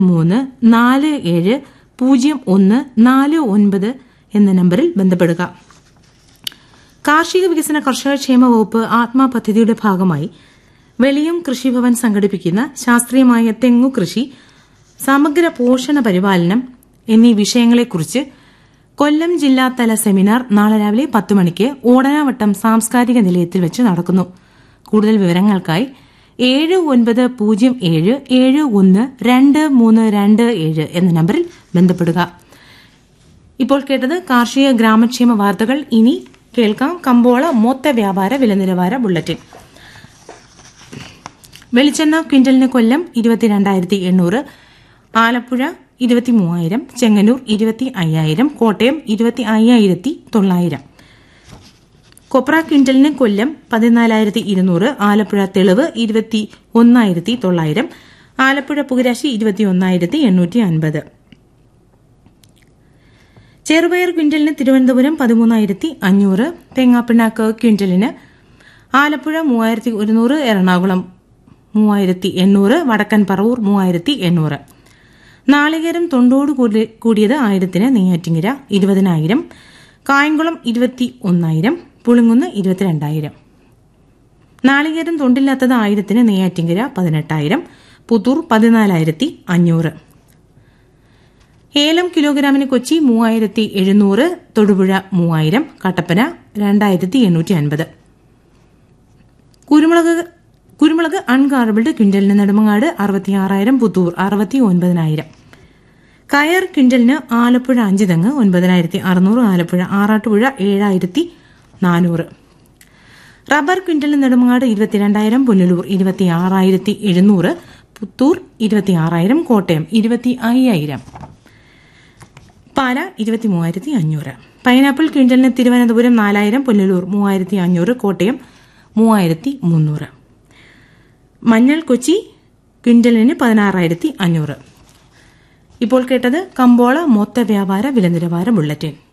മൂന്ന് നാല് ഏഴ് പൂജ്യം ഒന്ന് നാല് ഒൻപത് എന്ന നമ്പറിൽ ബന്ധപ്പെടുക കാർഷിക വികസന കർഷക ക്ഷേമ വകുപ്പ് ആത്മാ പദ്ധതിയുടെ ഭാഗമായി വെളിയം കൃഷിഭവൻ സംഘടിപ്പിക്കുന്ന ശാസ്ത്രീയമായ തെങ്ങു കൃഷി സമഗ്ര പോഷണ പരിപാലനം എന്നീ വിഷയങ്ങളെക്കുറിച്ച് കൊല്ലം ജില്ലാതല സെമിനാർ നാളെ രാവിലെ പത്ത് മണിക്ക് ഓടനാവട്ടം സാംസ്കാരിക നിലയത്തിൽ വെച്ച് നടക്കുന്നു കൂടുതൽ വിവരങ്ങൾക്കായി ഏഴ് ഒൻപത് പൂജ്യം ഏഴ് ഏഴ് ഒന്ന് രണ്ട് മൂന്ന് രണ്ട് ഏഴ് എന്ന നമ്പറിൽ ബന്ധപ്പെടുക ഇപ്പോൾ കേട്ടത് കാർഷിക ഗ്രാമക്ഷേമ വാർത്തകൾ ഇനി കേൾക്കാം കമ്പോള മൊത്ത വ്യാപാര വില നിലവാര ബുള്ളറ്റിൻ വെളിച്ചെണ്ണ ക്വിന്റലിന് കൊല്ലം ഇരുപത്തിരണ്ടായിരത്തി എണ്ണൂറ് ആലപ്പുഴ ഇരുപത്തി മൂവായിരം ചെങ്ങന്നൂർ ഇരുപത്തി അയ്യായിരം കോട്ടയം ഇരുപത്തി അയ്യായിരത്തി തൊള്ളായിരം കൊപ്ര ക്വിന്റലിന് കൊല്ലം പതിനാലായിരത്തി ഇരുന്നൂറ് ആലപ്പുഴ തെളിവ് ഇരുപത്തി ഒന്നായിരത്തി തൊള്ളായിരം ആലപ്പുഴ പുകരാശി ഇരുപത്തി ഒന്നായിരത്തി എണ്ണൂറ്റി അൻപത് ചെറുപയർ ക്വിന്റലിന് തിരുവനന്തപുരം പതിമൂന്നായിരത്തി അഞ്ഞൂറ് തേങ്ങാപ്പിണ്ണാക്ക് ക്വിന്റലിന് ആലപ്പുഴ മൂവായിരത്തി ഒരുന്നൂറ് എറണാകുളം മൂവായിരത്തി എണ്ണൂറ് വടക്കൻ പറവൂർ മൂവായിരത്തി എണ്ണൂറ് നാളികേരം തൊണ്ടോട് കൂടി- കൂടിയത് ആയിരത്തിന് നെയ്യാറ്റിങ്ങര ഇരുപതിനായിരം കായംകുളം ഇരുപത്തി ഒന്നായിരം പുളിങ്കുന്ന് ഇരുപത്തിരണ്ടായിരം നാളികേരം തൊണ്ടില്ലാത്തത് ആയിരത്തിന് നെയ്യാറ്റിങ്കര പതിനെട്ടായിരം പുത്തൂർ പതിനാലായിരത്തി അഞ്ഞൂറ് ഏലം കിലോഗ്രാമിന് കൊച്ചി മൂവായിരത്തി എഴുന്നൂറ് തൊടുപുഴ മൂവായിരം കട്ടപ്പന രണ്ടായിരത്തി എണ്ണൂറ്റി അൻപത് കുരുമുളക് കുരുമുളക് അൺഗാർബിൾഡ് ക്വിന്റലിന് നെടുമങ്ങാട് അറുപത്തിയാറായിരം പുത്തൂർ അറുപത്തി ഒൻപതിനായിരം കയർ ക്വിന്റലിന് ആലപ്പുഴ അഞ്ച് തെങ്ങ് ഒൻപതിനായിരത്തി അറുന്നൂറ് ആലപ്പുഴ ആറാട്ടുപുഴ ഏഴായിരത്തി നാനൂറ് റബ്ബർ ക്വിന്റലിന് നെടുമങ്ങാട് ഇരുപത്തിരണ്ടായിരം പുനലൂർ ഇരുപത്തി ആറായിരത്തി എഴുന്നൂറ് പുത്തൂർ ഇരുപത്തി ആറായിരം കോട്ടയം ഇരുപത്തി അയ്യായിരം പാല ഇരുപത്തി മൂവായിരത്തി അഞ്ഞൂറ് പൈനാപ്പിൾ ക്വിന്റലിന് തിരുവനന്തപുരം നാലായിരം പുനലൂർ മൂവായിരത്തി അഞ്ഞൂറ് കോട്ടയം മൂവായിരത്തി മുന്നൂറ് മഞ്ഞൾ കൊച്ചി ക്വിന്റലിന് പതിനാറായിരത്തി അഞ്ഞൂറ് ഇപ്പോൾ കേട്ടത് കമ്പോള മൊത്ത വ്യാപാര വില നിലവാര ബുള്ളറ്റിൻ